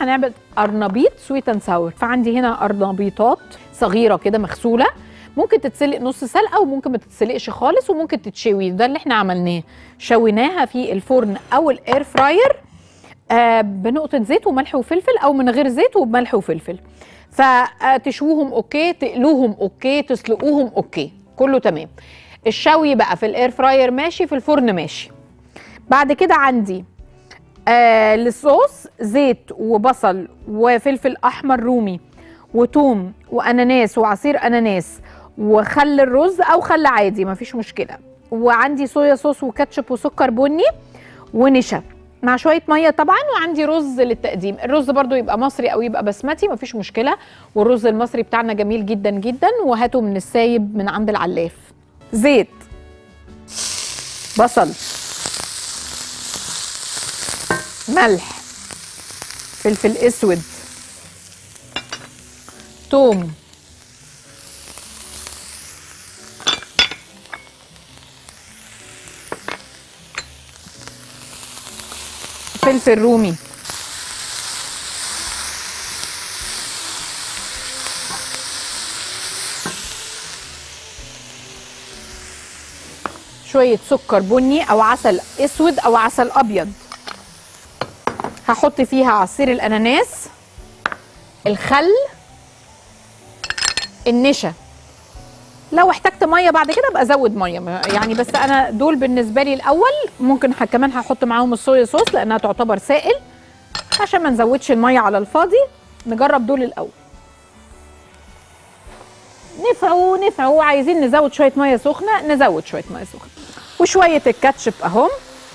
هنعمل قرنبيط سويت اند ساور فعندي هنا قرنبيطات صغيره كده مغسوله ممكن تتسلق نص سلقه وممكن ما تتسلقش خالص وممكن تتشوي ده اللي احنا عملناه شويناها في الفرن او الاير فراير آه بنقطه زيت وملح وفلفل او من غير زيت وبملح وفلفل فتشووهم اوكي تقلوهم اوكي تسلقوهم اوكي كله تمام الشوي بقى في الاير فراير ماشي في الفرن ماشي بعد كده عندي آه للصوص زيت وبصل وفلفل احمر رومي وتوم واناناس وعصير اناناس وخل الرز او خل عادي مفيش مشكله وعندي صويا صوص وكاتشب وسكر بني ونشا مع شويه ميه طبعا وعندي رز للتقديم الرز برضو يبقى مصري او يبقى بسمتي مفيش مشكله والرز المصري بتاعنا جميل جدا جدا وهاته من السايب من عند العلاف زيت بصل ملح فلفل اسود توم فلفل رومي شوية سكر بني أو عسل أسود أو عسل أبيض هحط فيها عصير الأناناس الخل النشا لو احتجت ميه بعد كده ابقى ازود ميه ما- يعني بس انا دول بالنسبه لي الاول ممكن ه- كمان هحط معاهم الصويا صوص لانها تعتبر سائل عشان ما نزودش الميه على الفاضي نجرب دول الاول نفعوا نفعوا عايزين نزود شويه ميه سخنه نزود شويه ميه سخنه وشويه الكاتشب اهم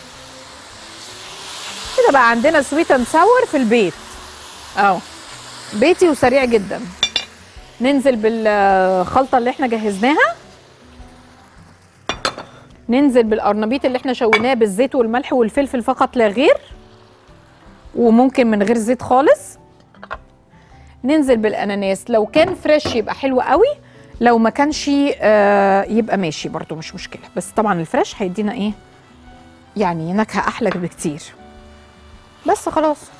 كده بقى عندنا سويت اند ساور في البيت اهو بيتي وسريع جدا ننزل بالخلطه اللي احنا جهزناها ننزل بالقرنبيط اللي احنا شويناه بالزيت والملح والفلفل فقط لا غير وممكن من غير زيت خالص ننزل بالاناناس لو كان فريش يبقى حلو قوي لو ما كانش آه يبقى ماشي برضو مش مشكله بس طبعا الفريش هيدينا ايه يعني نكهه احلى بكتير بس خلاص